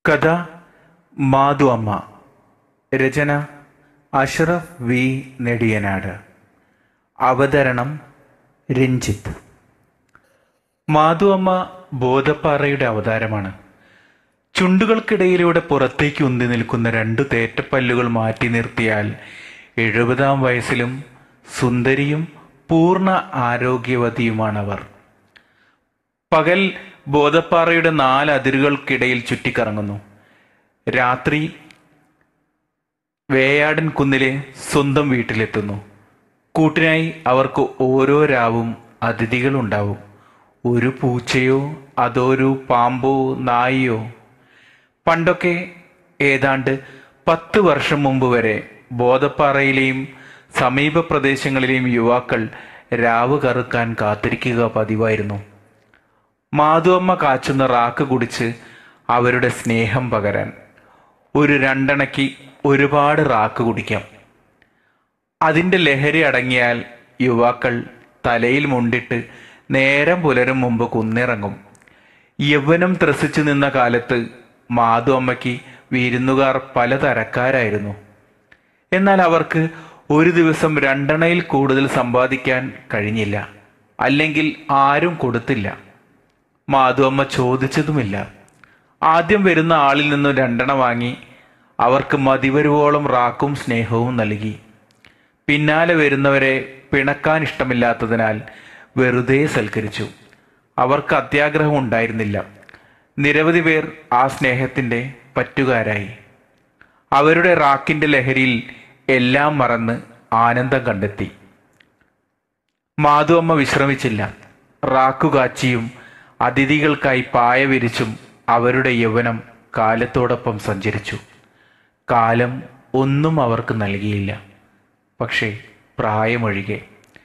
കഥ മാധു അമ്മ രചന അഷ്റഫ് വി നെടിയനാട് അവതരണം രഞ്ജിത്ത് മാധു അമ്മ ബോധപ്പാറയുടെ അവതാരമാണ് ചുണ്ടുകൾക്കിടയിലൂടെ പുറത്തേക്ക് ഉന്തി നിൽക്കുന്ന രണ്ടു തേറ്റപ്പല്ലുകൾ മാറ്റി നിർത്തിയാൽ എഴുപതാം വയസ്സിലും സുന്ദരിയും പൂർണ്ണ ആരോഗ്യവതിയുമാണവർ പകൽ ബോധപ്പാറയുടെ നാല് അതിരുകൾക്കിടയിൽ ചുറ്റിക്കറങ്ങുന്നു രാത്രി വേയാടൻ കുന്നിലെ സ്വന്തം വീട്ടിലെത്തുന്നു കൂട്ടിനായി അവർക്ക് ഓരോ രാവും അതിഥികളുണ്ടാവും ഒരു പൂച്ചയോ അതൊരു പാമ്പോ നായിയോ പണ്ടൊക്കെ ഏതാണ്ട് പത്ത് വർഷം മുമ്പ് വരെ ബോധപ്പാറയിലെയും സമീപ പ്രദേശങ്ങളിലെയും യുവാക്കൾ രാവ് കറുക്കാൻ കാത്തിരിക്കുക പതിവായിരുന്നു മാധുവമ്മ കാച്ചുന്ന റാക്ക് കുടിച്ച് അവരുടെ സ്നേഹം പകരാൻ ഒരു രണ്ടണയ്ക്ക് ഒരുപാട് റാക്ക് കുടിക്കാം അതിന്റെ ലഹരി അടങ്ങിയാൽ യുവാക്കൾ തലയിൽ മുണ്ടിട്ട് നേരം പുലരും മുമ്പ് കുന്നിറങ്ങും യൗവനം ത്രസിച്ചു നിന്ന കാലത്ത് മാധു അമ്മയ്ക്ക് വിരുന്നുകാർ പലതരക്കാരായിരുന്നു എന്നാൽ അവർക്ക് ഒരു ദിവസം രണ്ടെണ്ണയിൽ കൂടുതൽ സമ്പാദിക്കാൻ കഴിഞ്ഞില്ല അല്ലെങ്കിൽ ആരും കൊടുത്തില്ല മാധുവമ്മ ചോദിച്ചതുമില്ല ആദ്യം വരുന്ന ആളിൽ നിന്നും രണ്ടെണ്ണ വാങ്ങി അവർക്ക് മതിവരുവോളം റാക്കും സ്നേഹവും നൽകി പിന്നാലെ വരുന്നവരെ പിണക്കാൻ ഇഷ്ടമില്ലാത്തതിനാൽ വെറുതെ സൽക്കരിച്ചു അവർക്ക് അത്യാഗ്രഹം ഉണ്ടായിരുന്നില്ല നിരവധി പേർ ആ സ്നേഹത്തിന്റെ പറ്റുകാരായി അവരുടെ റാക്കിന്റെ ലഹരിയിൽ എല്ലാം മറന്ന് ആനന്ദം കണ്ടെത്തി മാധുവമ്മ വിശ്രമിച്ചില്ല റാക്കു കാച്ചിയും അതിഥികൾക്കായി പായ വിരിച്ചും അവരുടെ യൗവനം കാലത്തോടൊപ്പം സഞ്ചരിച്ചു കാലം ഒന്നും അവർക്ക് നൽകിയില്ല പക്ഷേ പ്രായമൊഴികെ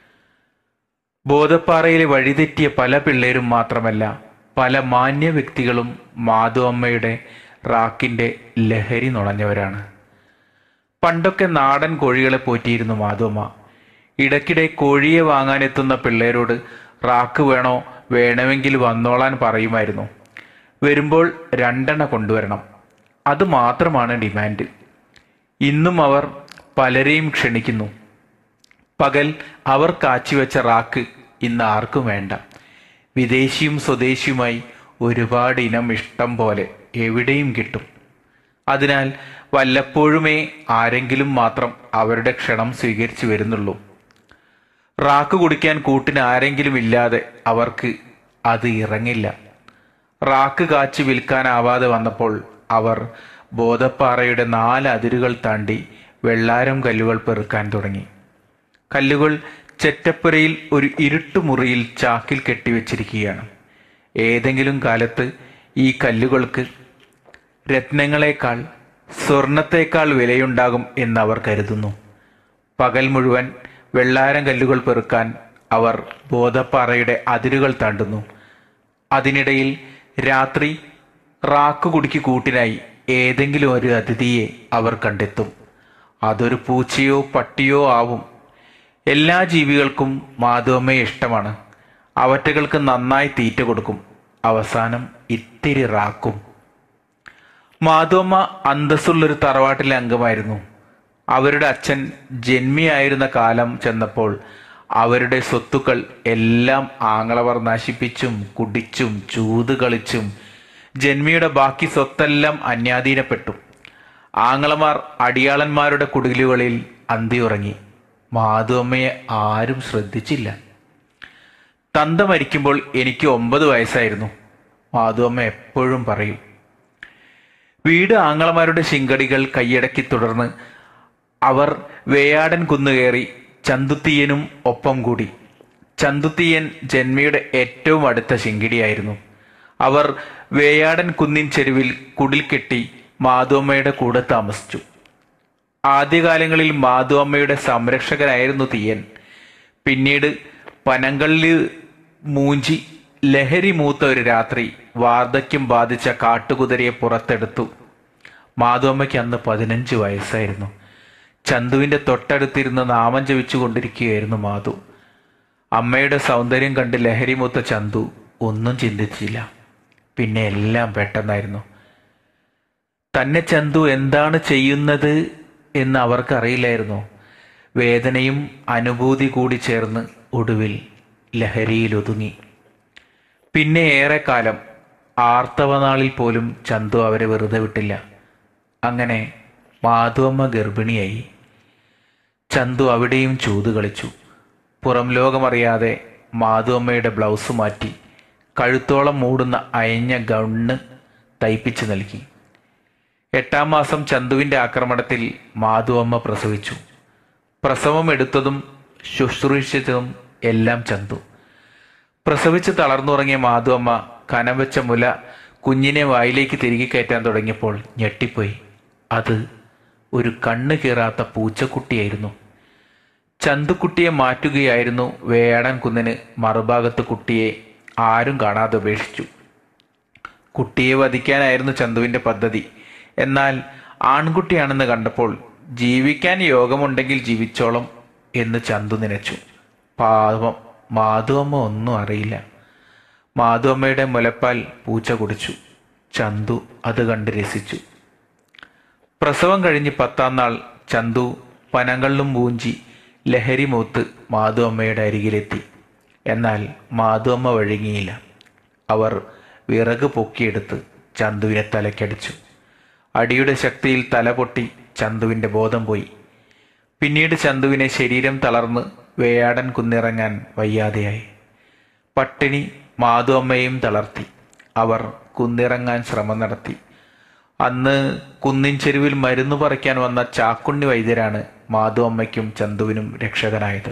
ബോധപ്പാറയിലെ വഴിതെറ്റിയ പല പിള്ളേരും മാത്രമല്ല പല മാന്യ വ്യക്തികളും മാധു അമ്മയുടെ റാക്കിന്റെ ലഹരി നുണഞ്ഞവരാണ് പണ്ടൊക്കെ നാടൻ കോഴികളെ പോറ്റിയിരുന്നു മാധുമ്മ ഇടയ്ക്കിടെ കോഴിയെ വാങ്ങാനെത്തുന്ന പിള്ളേരോട് റാക്ക് വേണോ വേണമെങ്കിൽ വന്നോളാൻ പറയുമായിരുന്നു വരുമ്പോൾ രണ്ടെണ്ണ കൊണ്ടുവരണം അത് മാത്രമാണ് ഡിമാൻഡ് ഇന്നും അവർ പലരെയും ക്ഷണിക്കുന്നു പകൽ അവർ കാച്ചിവെച്ച റാക്ക് ഇന്ന് ആർക്കും വേണ്ട വിദേശിയും സ്വദേശിയുമായി ഒരുപാട് ഇനം ഇഷ്ടം പോലെ എവിടെയും കിട്ടും അതിനാൽ വല്ലപ്പോഴുമേ ആരെങ്കിലും മാത്രം അവരുടെ ക്ഷണം സ്വീകരിച്ചു വരുന്നുള്ളൂ റാക്ക് കുടിക്കാൻ കൂട്ടിന് ആരെങ്കിലും ഇല്ലാതെ അവർക്ക് അത് ഇറങ്ങില്ല റാക്ക് കാച്ചി വിൽക്കാനാവാതെ വന്നപ്പോൾ അവർ ബോധപ്പാറയുടെ നാല് അതിരുകൾ താണ്ടി വെള്ളാരം കല്ലുകൾ പെറുക്കാൻ തുടങ്ങി കല്ലുകൾ ചെറ്റപ്പുരയിൽ ഒരു ഇരുട്ടുമുറിയിൽ ചാക്കിൽ കെട്ടിവെച്ചിരിക്കുകയാണ് ഏതെങ്കിലും കാലത്ത് ഈ കല്ലുകൾക്ക് രത്നങ്ങളെക്കാൾ സ്വർണത്തേക്കാൾ വിലയുണ്ടാകും എന്ന് അവർ കരുതുന്നു പകൽ മുഴുവൻ വെള്ളാരം കല്ലുകൾ പെറുക്കാൻ അവർ ബോധപ്പാറയുടെ അതിരുകൾ താണ്ടുന്നു അതിനിടയിൽ രാത്രി റാക്ക് കുടിക്ക് കൂട്ടിനായി ഏതെങ്കിലും ഒരു അതിഥിയെ അവർ കണ്ടെത്തും അതൊരു പൂച്ചയോ പട്ടിയോ ആവും എല്ലാ ജീവികൾക്കും മാധവമ്മയെ ഇഷ്ടമാണ് അവറ്റകൾക്ക് നന്നായി തീറ്റ കൊടുക്കും അവസാനം ഇത്തിരി റാക്കും മാധവമ്മ അന്തസ്സുള്ളൊരു തറവാട്ടിലെ അംഗമായിരുന്നു അവരുടെ അച്ഛൻ ജന്മിയായിരുന്ന കാലം ചെന്നപ്പോൾ അവരുടെ സ്വത്തുക്കൾ എല്ലാം ആങ്ങളവർ നശിപ്പിച്ചും കുടിച്ചും ചൂത് കളിച്ചും ജന്മിയുടെ ബാക്കി സ്വത്തെല്ലാം അന്യാധീനപ്പെട്ടു ആങ്ങളമാർ അടിയാളന്മാരുടെ കുടിലുകളിൽ അന്തിയുറങ്ങി മാധുവമ്മയെ ആരും ശ്രദ്ധിച്ചില്ല തന്ത മരിക്കുമ്പോൾ എനിക്ക് ഒമ്പത് വയസ്സായിരുന്നു മാധുവമ്മ എപ്പോഴും പറയും വീട് ആങ്ങളമാരുടെ ശിങ്കടികൾ കൈയടക്കി തുടർന്ന് അവർ വേയാടൻ കുന്നുകയറി ചന്തുത്തീയനും ഒപ്പം കൂടി ചന്തുത്തീയൻ ജന്മിയുടെ ഏറ്റവും അടുത്ത ശിങ്കിടിയായിരുന്നു അവർ വേയാടൻ കുന്നിൻ ചെരുവിൽ കുടിൽ കെട്ടി മാധുവമ്മയുടെ കൂടെ താമസിച്ചു ആദ്യകാലങ്ങളിൽ മാധുവമ്മയുടെ സംരക്ഷകനായിരുന്നു തീയൻ പിന്നീട് പനങ്കള്ളി മൂഞ്ചി ലഹരി മൂത്ത ഒരു രാത്രി വാർദ്ധക്യം ബാധിച്ച കാട്ടുകുതിരയെ പുറത്തെടുത്തു മാധുവമ്മയ്ക്ക് അന്ന് പതിനഞ്ച് വയസ്സായിരുന്നു ചന്തുവിന്റെ തൊട്ടടുത്തിരുന്ന് നാമം ജപിച്ചു കൊണ്ടിരിക്കുകയായിരുന്നു മാധു അമ്മയുടെ സൗന്ദര്യം കണ്ട് ലഹരി മൂത്ത ചന്തു ഒന്നും ചിന്തിച്ചില്ല പിന്നെ എല്ലാം പെട്ടെന്നായിരുന്നു തന്നെ ചന്തു എന്താണ് ചെയ്യുന്നത് എന്ന് അവർക്കറിയില്ലായിരുന്നു വേദനയും അനുഭൂതി കൂടി ചേർന്ന് ഒടുവിൽ ലഹരിയിലൊതുങ്ങി പിന്നെ ഏറെക്കാലം ആർത്തവനാളിൽ പോലും ചന്തു അവരെ വെറുതെ വിട്ടില്ല അങ്ങനെ മാധുവമ്മ ഗർഭിണിയായി ചന്തു അവിടെയും ചൂത് കളിച്ചു പുറം ലോകമറിയാതെ മാധുവമ്മയുടെ ബ്ലൗസ് മാറ്റി കഴുത്തോളം മൂടുന്ന അയഞ്ഞ ഗൗണ് തയ്പ്പിച്ചു നൽകി എട്ടാം മാസം ചന്തുവിൻ്റെ ആക്രമണത്തിൽ മാധുവമ്മ പ്രസവിച്ചു പ്രസവം എടുത്തതും ശുശ്രൂഷിച്ചതും എല്ലാം ചന്തു പ്രസവിച്ച് തളർന്നുറങ്ങിയ മാധുവമ്മ കനം വെച്ച മുല കുഞ്ഞിനെ വായിലേക്ക് തിരികെ കയറ്റാൻ തുടങ്ങിയപ്പോൾ ഞെട്ടിപ്പോയി അത് ഒരു കണ്ണ് കീറാത്ത പൂച്ചക്കുട്ടിയായിരുന്നു ചന്തുക്കുട്ടിയെ മാറ്റുകയായിരുന്നു വേടൻ കുന്നിന് മറുഭാഗത്ത് കുട്ടിയെ ആരും കാണാതെ ഉപേക്ഷിച്ചു കുട്ടിയെ വധിക്കാനായിരുന്നു ചന്തുവിൻ്റെ പദ്ധതി എന്നാൽ ആൺകുട്ടിയാണെന്ന് കണ്ടപ്പോൾ ജീവിക്കാൻ യോഗമുണ്ടെങ്കിൽ ജീവിച്ചോളം എന്ന് ചന്തു നനച്ചു പാവം മാധുവമ്മ ഒന്നും അറിയില്ല മാധുവമ്മയുടെ മുലപ്പാൽ പൂച്ച കുടിച്ചു ചന്തു അത് കണ്ട് രസിച്ചു പ്രസവം കഴിഞ്ഞ് പത്താം നാൾ ചന്തു പനങ്ങളിലും പൂഞ്ചി ലഹരി മൂത്ത് മാധുവമ്മയുടെ അരികിലെത്തി എന്നാൽ മാധുവമ്മ വഴങ്ങിയില്ല അവർ വിറക് പൊക്കിയെടുത്ത് ചന്തുവിനെ തലക്കടിച്ചു അടിയുടെ ശക്തിയിൽ തല പൊട്ടി ചന്തുവിൻ്റെ ബോധം പോയി പിന്നീട് ചന്തുവിനെ ശരീരം തളർന്ന് വേയാടൻ കുന്നിറങ്ങാൻ വയ്യാതെയായി പട്ടിണി മാധു അമ്മയും തളർത്തി അവർ കുന്നിറങ്ങാൻ ശ്രമം നടത്തി അന്ന് കുന്നിൻ ചെരുവിൽ മരുന്ന് പറിക്കാൻ വന്ന ചാക്കുണ്ണി വൈദ്യരാണ് മാധു അമ്മയ്ക്കും ചന്തുവിനും രക്ഷകനായത്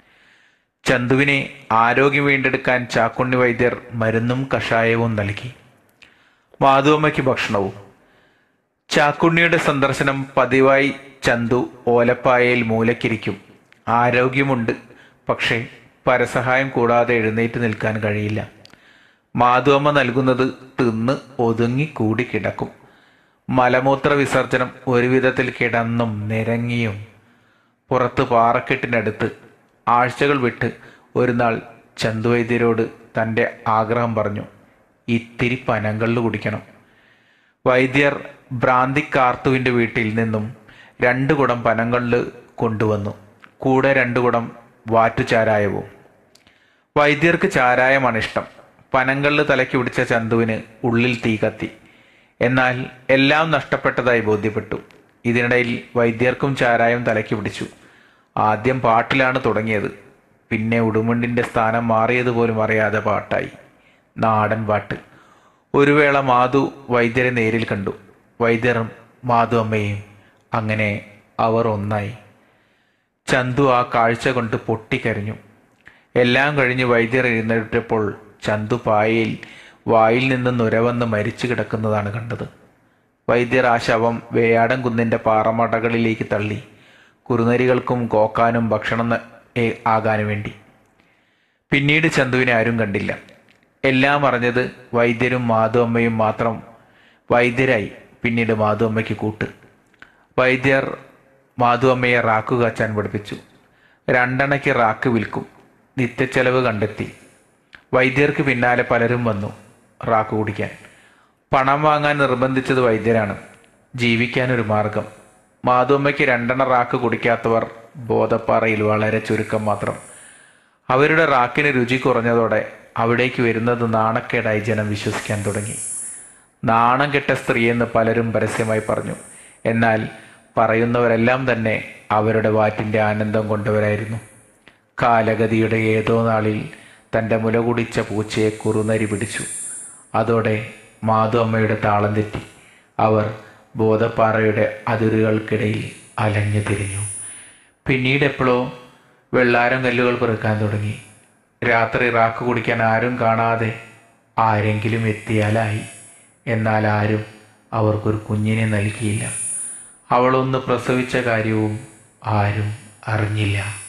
ചന്തുവിനെ ആരോഗ്യം വീണ്ടെടുക്കാൻ ചാക്കുണ്ണി വൈദ്യർ മരുന്നും കഷായവും നൽകി മാധുവമ്മയ്ക്ക് ഭക്ഷണവും ചാക്കുണ്ണിയുടെ സന്ദർശനം പതിവായി ചന്തു ഓലപ്പായയിൽ മൂലക്കിരിക്കും ആരോഗ്യമുണ്ട് പക്ഷേ പരസഹായം കൂടാതെ എഴുന്നേറ്റ് നിൽക്കാൻ കഴിയില്ല മാധുവമ്മ നൽകുന്നത് തിന്ന് ഒതുങ്ങി കൂടി കിടക്കും മലമൂത്ര വിസർജനം ഒരു വിധത്തിൽ കിടന്നും നിരങ്ങിയും പുറത്ത് പാറക്കെട്ടിനടുത്ത് ആഴ്ചകൾ വിട്ട് ഒരു നാൾ ചന്തുവൈദ്യരോട് തൻ്റെ ആഗ്രഹം പറഞ്ഞു ഇത്തിരി പനങ്കള്ള് കുടിക്കണം വൈദ്യർ ഭ്രാന്തി കാർത്തുവിൻ്റെ വീട്ടിൽ നിന്നും രണ്ട് കുടം പനങ്കള്ള് കൊണ്ടുവന്നു കൂടെ രണ്ട് കുടം വാറ്റുചാരായവും വൈദ്യർക്ക് ചാരായമാണ് ഇഷ്ടം പനങ്കള്ള് തലയ്ക്ക് പിടിച്ച ചന്തുവിന് ഉള്ളിൽ തീ കത്തി എന്നാൽ എല്ലാം നഷ്ടപ്പെട്ടതായി ബോധ്യപ്പെട്ടു ഇതിനിടയിൽ വൈദ്യർക്കും ചാരായം തലയ്ക്ക് പിടിച്ചു ആദ്യം പാട്ടിലാണ് തുടങ്ങിയത് പിന്നെ ഉടുമുണ്ടിൻ്റെ സ്ഥാനം മാറിയതുപോലും അറിയാതെ പാട്ടായി നാടൻ പാട്ട് ഒരു വേള മാധു വൈദ്യരെ നേരിൽ കണ്ടു വൈദ്യറും മാധു അമ്മയും അങ്ങനെ അവർ ഒന്നായി ചന്തു ആ കാഴ്ച കൊണ്ട് പൊട്ടിക്കരഞ്ഞു എല്ലാം കഴിഞ്ഞ് വൈദ്യർ എഴുന്നേറ്റപ്പോൾ ചന്തു പായയിൽ വായിൽ നിന്ന് നുരവന്ന് മരിച്ചു കിടക്കുന്നതാണ് കണ്ടത് വൈദ്യർ ആ ശവം വേയാടൻ കുന്നിൻ്റെ പാറമടകളിലേക്ക് തള്ളി കുറുനരികൾക്കും കോക്കാനും ഭക്ഷണം ന- ഏ- ആകാനും വേണ്ടി പിന്നീട് ചന്തുവിനെ ആരും കണ്ടില്ല എല്ലാം അറിഞ്ഞത് വൈദ്യരും മാധുവമ്മയും മാത്രം വൈദ്യരായി പിന്നീട് മാധുവമ്മയ്ക്ക് കൂട്ട് വൈദ്യർ മാധുവമ്മയെ റാക്കു കാച്ചാൻ പഠിപ്പിച്ചു രണ്ടെണ്ണയ്ക്ക് റാക്ക് വിൽക്കും നിത്യച്ചെലവ് കണ്ടെത്തി വൈദ്യർക്ക് പിന്നാലെ പലരും വന്നു റാക്ക് കുടിക്കാൻ പണം വാങ്ങാൻ നിർബന്ധിച്ചത് വൈദ്യരാണ് ജീവിക്കാൻ ഒരു മാർഗം മാധുവമ്മയ്ക്ക് രണ്ടെണ്ണ റാക്ക് കുടിക്കാത്തവർ ബോധപ്പാറയിൽ വളരെ ചുരുക്കം മാത്രം അവരുടെ റാക്കിന് രുചി കുറഞ്ഞതോടെ അവിടേക്ക് വരുന്നത് നാണക്കേടായി ജനം വിശ്വസിക്കാൻ തുടങ്ങി നാണം കെട്ട സ്ത്രീയെന്ന് പലരും പരസ്യമായി പറഞ്ഞു എന്നാൽ പറയുന്നവരെല്ലാം തന്നെ അവരുടെ വാറ്റിൻ്റെ ആനന്ദം കൊണ്ടവരായിരുന്നു കാലഗതിയുടെ ഏതോ നാളിൽ തൻ്റെ മുല കുടിച്ച പൂച്ചയെ കുറുനരി പിടിച്ചു അതോടെ മാധു അമ്മയുടെ താളം തെറ്റി അവർ ബോധപ്പാറയുടെ അതിരുകൾക്കിടയിൽ അലഞ്ഞു തിരിഞ്ഞു പിന്നീട് എപ്പോഴോ വെള്ളാരം കല്ലുകൾ പെറുക്കാൻ തുടങ്ങി രാത്രി റാക്ക് കുടിക്കാൻ ആരും കാണാതെ ആരെങ്കിലും എത്തിയാലായി എന്നാൽ ആരും അവർക്കൊരു കുഞ്ഞിനെ നൽകിയില്ല അവളൊന്ന് പ്രസവിച്ച കാര്യവും ആരും അറിഞ്ഞില്ല